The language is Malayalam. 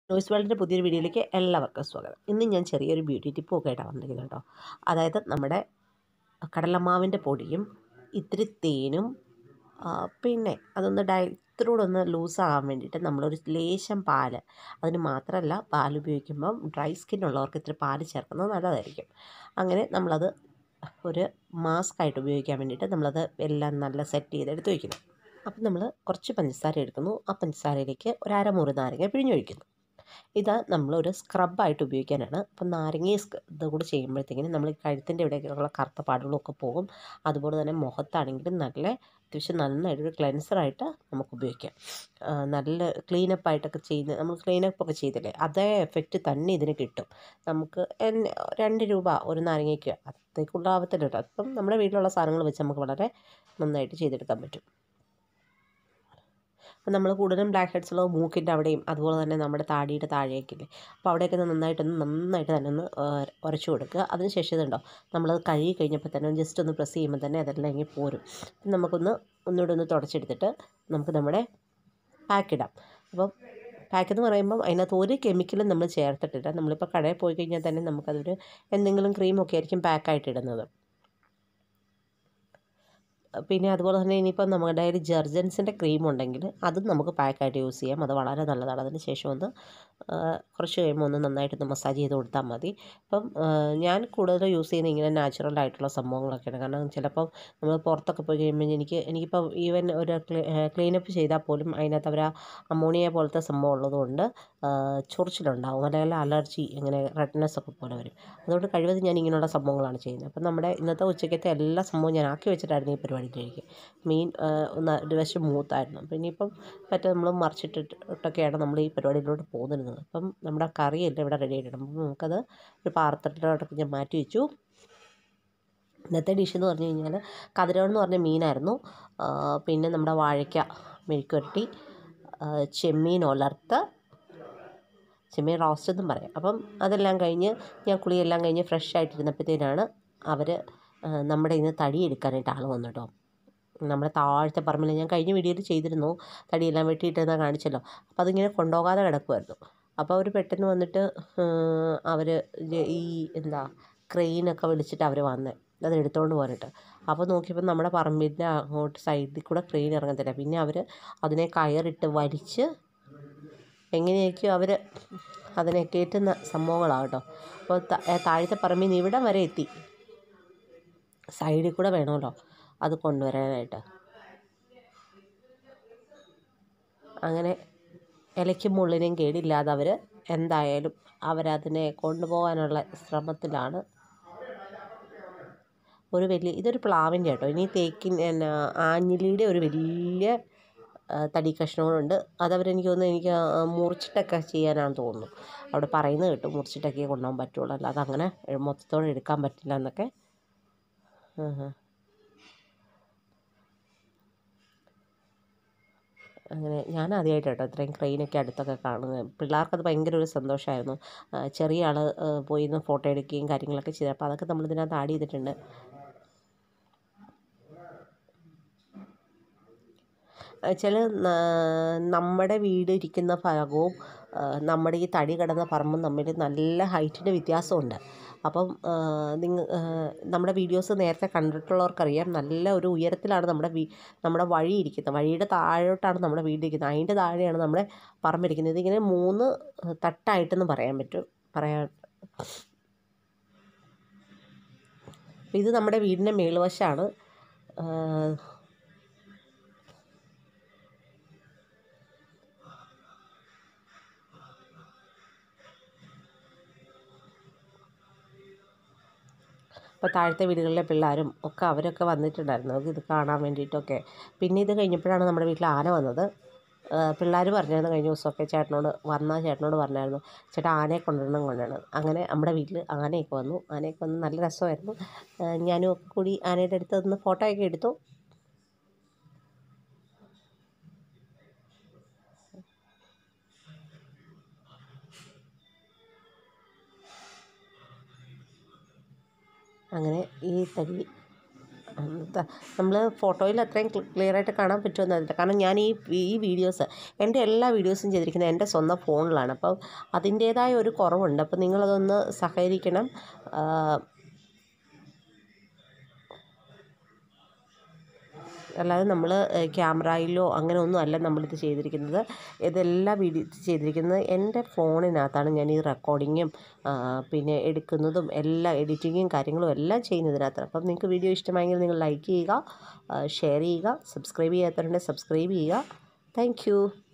നോയ്സ് വേൾഡിൻ്റെ പുതിയൊരു വീഡിയോയിലേക്ക് എല്ലാവർക്കും സ്വാഗതം ഇന്ന് ഞാൻ ചെറിയൊരു ബ്യൂട്ടി ടിപ്പ് ഒക്കെ ആയിട്ടാണ് വന്നിരിക്കുന്നത് കേട്ടോ അതായത് നമ്മുടെ കടലമാവിൻ്റെ പൊടിയും ഇത്തിരി തേനും ആ, പിന്നെ അതൊന്ന് ഡൈ ഇത്തിരൂടെ ഒന്ന് ലൂസാകാൻ വേണ്ടിയിട്ട് നമ്മളൊരു ലേശം പാല് അതിന് മാത്രമല്ല പാൽ ഉപയോഗിക്കുമ്പം ഡ്രൈ സ്കിൻ ഉള്ളവർക്ക് ഇത്തിരി പാല് ചേർക്കുന്നത് നല്ലതായിരിക്കും അങ്ങനെ നമ്മളത് ഒരു മാസ്ക് ആയിട്ട് ഉപയോഗിക്കാൻ വേണ്ടിയിട്ട് നമ്മളത് എല്ലാം നല്ല സെറ്റ് ചെയ്ത് എടുത്ത് വയ്ക്കുന്നു അപ്പം നമ്മൾ കുറച്ച് പഞ്ചസാര എടുക്കുന്നു ആ പഞ്ചസാരയിലേക്ക് ഒരു അരമുറി നാരങ്ങ പിഴിഞ്ഞൊഴിക്കുന്നു ഇത് നമ്മളൊരു സ്ക്രബായിട്ട് ഉപയോഗിക്കാനാണ് അപ്പം നാരങ്ങയും സ്ക- ഇതും കൂടി ചെയ്യുമ്പോഴത്തേക്കിനും നമ്മൾ കഴുത്തിൻ്റെ ഇവിടെയൊക്കെയുള്ള കറുത്ത പാടുകളൊക്കെ പോകും അതുപോലെ തന്നെ മുഖത്താണെങ്കിലും നല്ല അത്യാവശ്യം നന്നായിട്ടൊരു ക്ലെൻസറായിട്ട് നമുക്ക് ഉപയോഗിക്കാം ആ, നല്ല ക്ലീനപ്പ് ആയിട്ടൊക്കെ ചെയ്യുന്ന നമ്മൾ ക്ലീനപ്പ് ഒക്കെ ചെയ്തില്ലേ അതേ എഫക്റ്റ് തന്നെ ഇതിന് കിട്ടും നമുക്ക് എൻ- രണ്ട് രൂപ ഒരു നാരങ്ങയ്ക്ക് അത്രയ്ക്കുള്ള ആവത്തില്ല കേട്ടോ അപ്പം നമ്മുടെ വീട്ടിലുള്ള സാധനങ്ങൾ വെച്ച് നമുക്ക് വളരെ നന്നായിട്ട് ചെയ്തെടുക്കാൻ പറ്റും അപ്പം നമ്മൾ കൂടുതലും ബ്ലാക്ക് ഹെഡ്സ് ഉള്ളത് മൂക്കിൻ്റെ അവിടെയും അതുപോലെ തന്നെ നമ്മുടെ താടിയുടെ താഴേക്കില്ലേ അപ്പോൾ അവിടെയൊക്കെ ഒന്ന് നന്നായിട്ടൊന്ന് നന്നായിട്ട് തന്നെ ഒന്ന് ആ, ഉരച്ചു കൊടുക്കുക അതിനുശേഷം ഇതുണ്ടോ നമ്മളത് കഴുകി കഴിഞ്ഞപ്പോൾ തന്നെ ജസ്റ്റ് ഒന്ന് പ്രസ് ചെയ്യുമ്പോൾ തന്നെ അതെല്ലാം ഇങ്ങനെ പോരും അപ്പം നമുക്കൊന്ന് ഒന്നുകൂടെ ഒന്ന് തുടച്ചെടുത്തിട്ട് നമുക്ക് നമ്മുടെ പാക്ക് ഇടാം അപ്പം പാക്ക് എന്ന് പറയുമ്പം അതിനകത്ത് ഒരു കെമിക്കലും നമ്മൾ ചേർത്തിട്ടില്ല നമ്മളിപ്പോൾ കടയിൽ പോയി കഴിഞ്ഞാൽ തന്നെ നമുക്കതൊരു എന്തെങ്കിലും ക്രീമൊക്കെ ആയിരിക്കും പാക്കായിട്ട് ഇടുന്നത് പിന്നെ അതുപോലെ തന്നെ ഇനിയിപ്പം നമ്മുടെ കയ്യിൽ ജർജൻസിൻ്റെ ക്രീം ഉണ്ടെങ്കിൽ അതും നമുക്ക് പാക്കായിട്ട് യൂസ് ചെയ്യാം അത് വളരെ നല്ലതാണ് അതിന് ശേഷം ഒന്ന് ആ, കുറച്ച് കഴിയുമ്പോൾ ഒന്ന് നന്നായിട്ടൊന്ന് മസാജ് ചെയ്ത് കൊടുത്താൽ മതി ഇപ്പം ആ, ഞാൻ കൂടുതൽ യൂസ് ചെയ്യുന്നത് ഇങ്ങനെ നാച്ചുറൽ ആയിട്ടുള്ള സംഭവങ്ങളൊക്കെയാണ് കാരണം ചിലപ്പം നമ്മൾ പുറത്തൊക്കെ പോയി കഴിയുമ്പോൾ എനിക്ക് എനിക്കിപ്പോൾ ഈവൻ ഒരു ക്ലീനപ്പ് ചെയ്താൽ പോലും അതിനകത്ത് അവർ അമോണിയ പോലത്തെ സംഭവം ഉള്ളതുകൊണ്ട് ആ, ചൊറിച്ചിലുണ്ടാവും അല്ലെങ്കിൽ അലർജി ഇങ്ങനെ റെഡ്നെസ് ഒക്കെ പോലെ വരും അതുകൊണ്ട് കഴിവതും ഞാൻ ഇങ്ങനെയുള്ള സംഭവങ്ങളാണ് ചെയ്യുന്നത് അപ്പം നമ്മുടെ ഇന്നത്തെ ഉച്ചക്കത്തെ എല്ലാ സംഭവവും ഞാൻ ആക്കി വെച്ചിട്ടായിരുന്നു ഈ പരിപാടി കഴിക്കുക മീൻ ആ, ഒന്ന് ഒരു വശം മൂത്തായിരുന്നു അപ്പം ഇനിയിപ്പം മറ്റേ നമ്മൾ മറിച്ചിട്ടിട്ടൊക്കെയാണ് നമ്മൾ ഈ പരിപാടിയിലോട്ട് പോകുന്നത് അപ്പം നമ്മുടെ കറിയെല്ലാം ഇവിടെ റെഡി ആയിട്ടുണ്ട് അപ്പം നമുക്കത് ഒരു പാത്രത്തിലോട്ടൊക്കെ ഞാൻ മാറ്റി വെച്ചു ഇന്നത്തെ ഡിഷ് എന്ന് പറഞ്ഞു കഴിഞ്ഞാൽ കതിരവൺ എന്ന് പറഞ്ഞ മീനായിരുന്നു ആ, പിന്നെ നമ്മുടെ വാഴയ്ക്ക മെഴുക്കുരട്ടി ആ, ചെമ്മീൻ ഉലർത്ത് ചെമ്മീൻ റോസ്റ്റ് എന്നും പറയാം അപ്പം അതെല്ലാം കഴിഞ്ഞ് ഞാൻ കുളിയെല്ലാം കഴിഞ്ഞ് ഫ്രഷ് ആയിട്ടിരുന്നപ്പോഴത്തേനാണ് അവർ നമ്മുടെ ഇന്ന് തടി എടുക്കാനായിട്ട് ആൾ വന്നു കേട്ടോ നമ്മുടെ താഴത്തെ പറമ്പിൽ ഞാൻ കഴിഞ്ഞ വീഡിയോയിൽ ചെയ്തിരുന്നു തടിയെല്ലാം വെട്ടിയിട്ടെന്ന് കാണിച്ചല്ലോ അപ്പോൾ അതിങ്ങനെ കൊണ്ടുപോകാതെ കിടക്കുമായിരുന്നു അപ്പോൾ അവർ പെട്ടെന്ന് വന്നിട്ട് അവർ ഈ എന്താ ക്രെയിനൊക്കെ വിളിച്ചിട്ട് അവർ വന്നേ അത് എടുത്തുകൊണ്ട് പോകാനായിട്ട് അപ്പോൾ നോക്കിയപ്പോൾ നമ്മുടെ പറമ്പിൻ്റെ അങ്ങോട്ട് സൈഡിൽ കൂടെ ക്രെയിൻ ഇറങ്ങത്തില്ല പിന്നെ അവർ അതിനെ കയറിട്ട് വലിച്ച് എങ്ങനെയൊക്കെയോ അവർ അതിനെ കയറ്റുന്ന സംഭവങ്ങളാണ് കേട്ടോ അപ്പോൾ ത- ഏ, താഴത്തെ പറമ്പിൽ നിന്ന് ഇവിടം വരെ എത്തി സൈഡിൽ കൂടെ വേണമല്ലോ അത് കൊണ്ടുവരാനായിട്ട് അങ്ങനെ ഇലയ്ക്കും മുള്ളിനും കേടില്ലാതെ അവർ എന്തായാലും അവരതിനെ കൊണ്ടുപോകാനുള്ള ശ്രമത്തിലാണ് ഒരു വലിയ ഇതൊരു പ്ലാവിൻ്റെ കേട്ടോ ഇനി തേക്കിൻ എന്നാ ആഞ്ഞിലിയുടെ ഒരു വലിയ ആ, തടി കഷ്ണങ്ങളുണ്ട് അതവരെനിക്ക് തോന്നുന്നു എനിക്ക് ആ, മുറിച്ചിട്ടൊക്കെ ചെയ്യാനാണെന്ന് തോന്നുന്നു അവിടെ പറയുന്നത് കേട്ടു മുറിച്ചിട്ടൊക്കെ കൊണ്ടുപോകാൻ പറ്റുള്ളൂ അല്ലാതെ അങ്ങനെ മൊത്തത്തോടെ എടുക്കാൻ പറ്റില്ല എന്നൊക്കെ ആഹാ. അങ്ങനെ ഞാൻ ആദ്യമായിട്ട് കേട്ടോ ഇത്രയും ക്രെയിനൊക്കെ അടുത്തൊക്കെ കാണുന്നത് പിള്ളേർക്കത് ഭയങ്കര ഒരു സന്തോഷമായിരുന്നു ആ, ചെറിയ ആൾ പോയി നിന്ന് ഫോട്ടോ എടുക്കുകയും കാര്യങ്ങളൊക്കെ ചെയ്തു അപ്പോൾ അതൊക്കെ നമ്മളിതിനകത്ത് ആഡ് ചെയ്തിട്ടുണ്ട് ചില നമ്മുടെ വീട് ഇരിക്കുന്ന ഭാഗവും ആ, നമ്മുടെ ഈ തടി കിടന്ന പറമ്പും തമ്മിൽ നല്ല ഹൈറ്റിൻ്റെ വ്യത്യാസമുണ്ട് അപ്പം നിങ്ങൾ നമ്മുടെ വീഡിയോസ് നേരത്തെ കണ്ടിട്ടുള്ളവർക്കറിയാം നല്ല ഒരു ഉയരത്തിലാണ് നമ്മുടെ വീ നമ്മുടെ വഴി ഇരിക്കുന്നത് വഴിയുടെ താഴോട്ടാണ് നമ്മുടെ വീട് ഇരിക്കുന്നത് അതിൻ്റെ താഴെയാണ് നമ്മുടെ പറമ്പിരിക്കുന്നത് ഇതിങ്ങനെ മൂന്ന് തട്ടായിട്ടെന്ന് പറയാൻ പറ്റും പറയാൻ ഇത് നമ്മുടെ വീടിൻ്റെ മേളുവശമാണ് ആ, അപ്പോൾ താഴത്തെ വീടുകളിലെ പിള്ളേരും ഒക്കെ അവരൊക്കെ വന്നിട്ടുണ്ടായിരുന്നു അവർക്ക് ഇത് കാണാൻ വേണ്ടിയിട്ടൊക്കെ പിന്നെ ഇത് കഴിഞ്ഞപ്പോഴാണ് നമ്മുടെ വീട്ടിൽ ആന വന്നത് പിള്ളേർ പറഞ്ഞായിരുന്നു കഴിഞ്ഞ ദിവസമൊക്കെ ചേട്ടനോട് വന്ന ചേട്ടനോട് പറഞ്ഞായിരുന്നു ചേട്ടാ ആനയെ കൊണ്ടുവരണം കൊണ്ടുവരണം അങ്ങനെ നമ്മുടെ വീട്ടിൽ ആനയൊക്കെ വന്നു ആനയൊക്കെ വന്ന് നല്ല രസമായിരുന്നു ആ, ഞാനും ഒക്കെ കൂടി ആനയുടെ അടുത്ത് നിന്ന് ഫോട്ടോ ഒക്കെ എടുത്തു അങ്ങനെ ഈ തടി നമ്മൾ ഫോട്ടോയിൽ അത്രയും ക്ലിയർ ആയിട്ട് കാണാൻ പറ്റുമെന്നറിയില്ല കാരണം ഞാൻ ഈ ഈ വീഡിയോസ് എൻ്റെ എല്ലാ വീഡിയോസും ചെയ്തിരിക്കുന്നത് എൻ്റെ സ്വന്തം ഫോണിലാണ് അപ്പം അതിൻ്റേതായ ഒരു കുറവുണ്ട് അപ്പം നിങ്ങളതൊന്ന് സഹകരിക്കണം ആ, അല്ലാതെ നമ്മൾ ക്യാമറയിലോ അങ്ങനെ ഒന്നും അല്ല നമ്മളിത് ചെയ്തിരിക്കുന്നത് ഇതെല്ലാം വീഡിയോ ചെയ്തിരിക്കുന്നത് എൻ്റെ ഫോണിനകത്താണ് ഞാൻ ഈ റെക്കോർഡിങ്ങും പിന്നെ എടുക്കുന്നതും എല്ലാം എഡിറ്റിങ്ങും കാര്യങ്ങളും എല്ലാം ചെയ്യുന്നതിനകത്താണ് അപ്പം നിങ്ങൾക്ക് വീഡിയോ ഇഷ്ടമായെങ്കിൽ നിങ്ങൾ ലൈക്ക് ചെയ്യുക ഷെയർ ചെയ്യുക സബ്സ്ക്രൈബ് ചെയ്യാത്തവരുണ്ടെങ്കിൽ സബ്സ്ക്രൈബ് ചെയ്യുക താങ്ക്